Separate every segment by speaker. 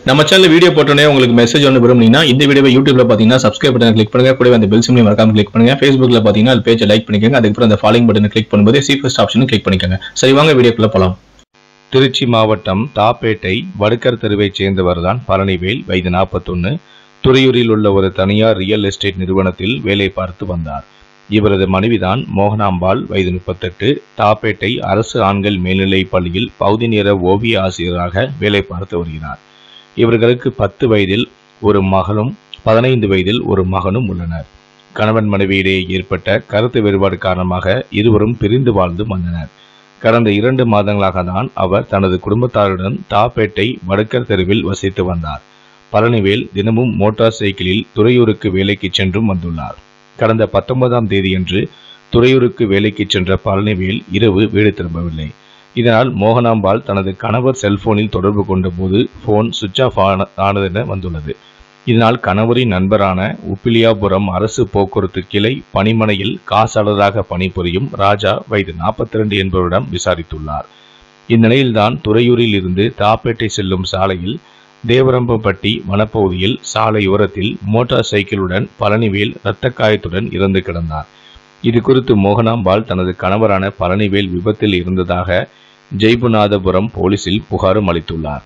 Speaker 1: நம்ம channel video போட்டோன்னே உங்களுக்கு மெசேஜ் ஒன்று விரும்புனீங்கன்னா இந்த வீடியோவை யூடியூப்ல பார்த்தீங்கன்னா சப்ஸ்கிரைப் பட்டன் கிளிக் பண்ணுங்க கூடவே அந்த பெல் சிம்லையும் மறக்காம கிளிக் பண்ணுங்க ஃபேஸ்புக்ல பார்த்தீங்கன்னா அது பேஜை லைக் பண்ணிக்கோங்க அதுக்கப்புறம் அந்த ஃபாலோயிங் பட்டனை கிளிக் பண்ணும்போது சி ஃபர்ஸ்ட் ஆப்ஷனும் கிளிக் பண்ணிக்கோங்க சரி வாங்க வீடியோக்குள்ள போலாம்
Speaker 2: திருச்சி மாவட்டம் தாப்பேட்டை வடுக்கர் தெருவைச் சேர்ந்தவர்தான் பழனிவேல் வயது நாற்பத்தொன்னு துறையூரில் உள்ள ஒரு தனியார் ரியல் எஸ்டேட் நிறுவனத்தில் வேலை பார்த்து வந்தார் இவரது மனைவிதான் மோகனாம்பாள் வயது முப்பத்தெட்டு தாப்பேட்டை அரசு ஆண்கள் மேல்நிலைப் பள்ளியில் பகுதி நேர ஓவிய ஆசிரியராக வேலை பார்த்து வருகிறார் இவர்களுக்கு பத்து வயதில் ஒரு மகளும் பதினைந்து வயதில் ஒரு மகனும் உள்ளனர் கணவன் மனைவியிடையே ஏற்பட்ட கருத்து வேறுபாடு காரணமாக இருவரும் பிரிந்து வாழ்ந்து வந்தனர் கடந்த இரண்டு மாதங்களாக தான் அவர் தனது குடும்பத்தாருடன் தாப்பேட்டை வடக்கர் தெருவில் வசித்து வந்தார் பழனிவேல் தினமும் மோட்டார் சைக்கிளில் துறையூருக்கு வேலைக்கு சென்றும் வந்துள்ளார் கடந்த பத்தொன்பதாம் தேதியன்று துறையூருக்கு வேலைக்கு சென்ற பழனிவேல் இரவு வீடு திரும்பவில்லை இதனால் மோகனாம்பாள் தனது கணவர் செல்போனில் தொடர்பு கொண்டபோது போன் சுவிட்ச் ஆஃப் ஆன ஆனதென வந்துள்ளது இதனால் கணவரின் நண்பரான உப்பிலியாபுரம் அரசு போக்குவரத்து கிளை பணிமனையில் காசாளராக பணிபுரியும் ராஜா வயது 42 என்பவரிடம் விசாரித்துள்ளார் இந்நிலையில்தான் துறையூரில் இருந்து தாப்பேட்டை செல்லும் சாலையில் தேவரம்பப்பட்டி வனப்பகுதியில் சாலையோரத்தில் மோட்டார் சைக்கிளுடன் பழனிவேல் இரத்த காயத்துடன் இறந்து கிடந்தார் இது குறித்து மோகனாம்பாள் தனது கணவரான பழனிவேல் விபத்தில் இருந்ததாக ஜெய்புநாதபுரம் போலீசில் புகாரும் அளித்துள்ளார்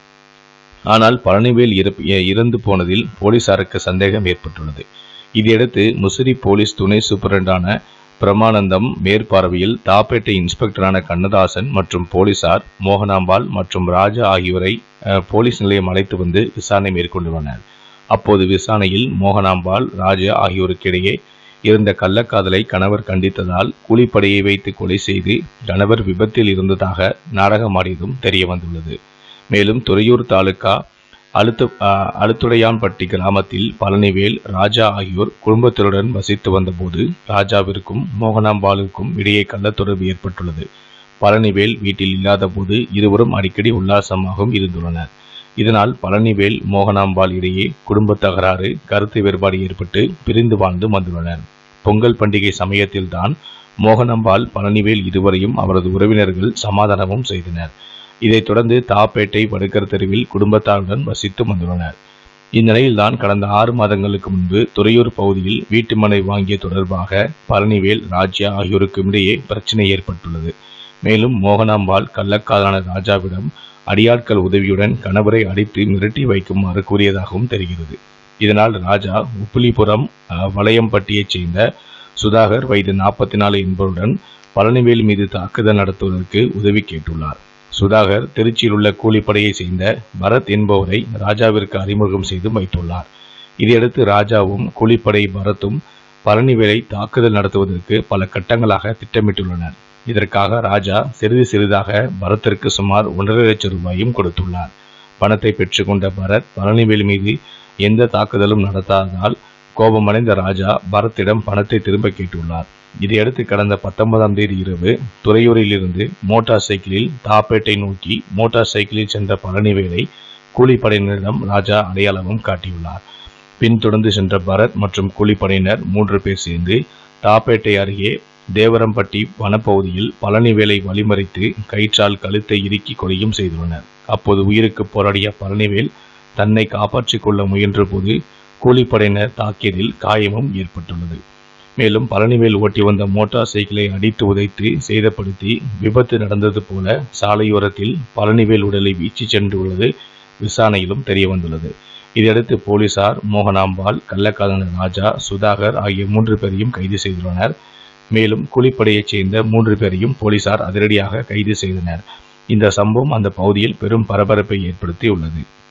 Speaker 2: ஆனால் பழனிவேல் இறப்- இ- இறந்து போனதில் போலீசாருக்கு சந்தேகம் ஏற்பட்டுள்ளது இதையடுத்து முசிறி போலீஸ் துணை சூப்பரண்டான பிரமானந்தம் மேற்பார்வையில் தாப்பேட்டை இன்ஸ்பெக்டரான கண்ணதாசன் மற்றும் போலீசார் மோகனாம்பாள் மற்றும் ராஜா ஆகியோரை அஹ், போலீஸ் நிலையம் அழைத்து வந்து விசாரணை மேற்கொண்டுள்ளனர் அப்போது விசாரணையில் மோகனாம்பாள் ராஜா ஆகியோருக்கிடையே இருந்த கள்ளக்காதலை கணவர் கண்டித்ததால் கூலிப்படையை வைத்து கொலை செய்து கணவர் விபத்தில் இருந்ததாக நாடகமாடியதும் தெரிய வந்துள்ளது மேலும் துறையூர் தாலுகா அழுத்து அஹ், அழுத்துடையான்பட்டி கிராமத்தில் பழனிவேல் ராஜா ஆகியோர் குடும்பத்தினருடன் வசித்து வந்தபோது ராஜாவிற்கும் மோகனாம்பாளுக்கும் இடையே கள்ளத்தொடர்பு ஏற்பட்டுள்ளது பழனிவேல் வீட்டில் இல்லாதபோது இருவரும் அடிக்கடி உல்லாசமாகவும் இருந்துள்ளனர் இதனால் பழனிவேல் மோகனாம்பாள் இடையே குடும்ப தகராறு கருத்து வேறுபாடு ஏற்பட்டு பிரிந்து வாழ்ந்து வந்துள்ளனர் பொங்கல் பண்டிகை சமயத்தில்தான் மோகனாம்பாள் பழனிவேல் இருவரையும் அவரது உறவினர்கள் சமாதானமும் செய்தனர் இதைத் தொடர்ந்து தாப்பேட்டை வடுக்கர் தெருவில் குடும்பத்தாருடன் வசித்து வந்துள்ளனர் இந்நிலையில்தான் கடந்த ஆறு மாதங்களுக்கு முன்பு துறையூர் பகுதியில் வீட்டு மனை வாங்கிய தொடர்பாக பழனிவேல் ராஜ்யா ஆகியோருக்கும் இடையே பிரச்சனை ஏற்பட்டுள்ளது மேலும் மோகனாம்பாள் கள்ளக்காதலான ராஜாவிடம் அடியாட்கள் உதவியுடன் கணவரை அடித்து மிரட்டி வைக்குமாறு கூறியதாகவும் தெரிகிறது இதனால் ராஜா உப்பிலிபுரம் அஹ், வளையம்பட்டியைச் சேர்ந்த சுதாகர் வயது நாற்பத்தி நாலு என்பவருடன் பழனிவேல் மீது தாக்குதல் நடத்துவதற்கு உதவி கேட்டுள்ளார் சுதாகர் திருச்சியில் உள்ள கூலிப்படையை சேர்ந்த பரத் என்பவரை ராஜாவிற்கு அறிமுகம் செய்து வைத்துள்ளார் இதையடுத்து ராஜாவும் கூலிப்படை பரத்தும் பழனிவேலை தாக்குதல் நடத்துவதற்கு பல கட்டங்களாக திட்டமிட்டுள்ளனர் இதற்காக ராஜா சிறிது சிறிதாக பரத்திற்கு சுமார் ஒன்றரை லட்சம் ரூபாயும் கொடுத்துள்ளார் பணத்தை பெற்றுக்கொண்ட பரத் பழனிவேல் மீது எந்த தாக்குதலும் நடத்தாததால் கோபமடைந்த ராஜா பரத்திடம் பணத்தை திரும்ப கேட்டுள்ளார் இதையடுத்து கடந்த பத்தொன்பதாம் தேதி இரவு துறையூரில் இருந்து மோட்டார் சைக்கிளில் தாப்பேட்டை நோக்கி மோட்டார் சைக்கிளில் சென்ற பழனிவேலை கூலிப்படையினரிடம் ராஜா அடையாளமும் காட்டியுள்ளார் பின்தொடர்ந்து சென்ற பரத் மற்றும் கூலிப்படையினர் மூன்று பேர் சேர்ந்து தாப்பேட்டை அருகே தேவரம்பட்டி வனப்பகுதியில் பழனிவேலை வழிமறித்து கயிற்றால் கழுத்தை இறுக்கி கொலையும் செய்துள்ளனர் அப்போது உயிருக்கு போராடிய பழனிவேல் தன்னை காப்பாற்றிக் கொள்ள முயன்றபோது கூலிப்படையினர் தாக்கியதில் காயமும் ஏற்பட்டுள்ளது மேலும் பழனிவேல் ஓட்டி வந்த மோட்டார் சைக்கிளை அடித்து உதைத்து சேதப்படுத்தி விபத்து நடந்தது போல சாலையோரத்தில் பழனிவேல் உடலை வீச்சு சென்றுள்ளது விசாரணையிலும் தெரிய வந்துள்ளது இதையடுத்து போலீசார் மோகனாம்பாள் கள்ளக்காதலன் ராஜா சுதாகர் ஆகிய மூன்று பேரையும் கைது செய்துள்ளனர் மேலும் கூலிப்படையைச் சேர்ந்த மூன்று பேரையும் போலீசார் அதிரடியாக கைது செய்தனர் இந்த சம்பவம் அந்த பகுதியில் பெரும் பரபரப்பை ஏற்படுத்தி உள்ளது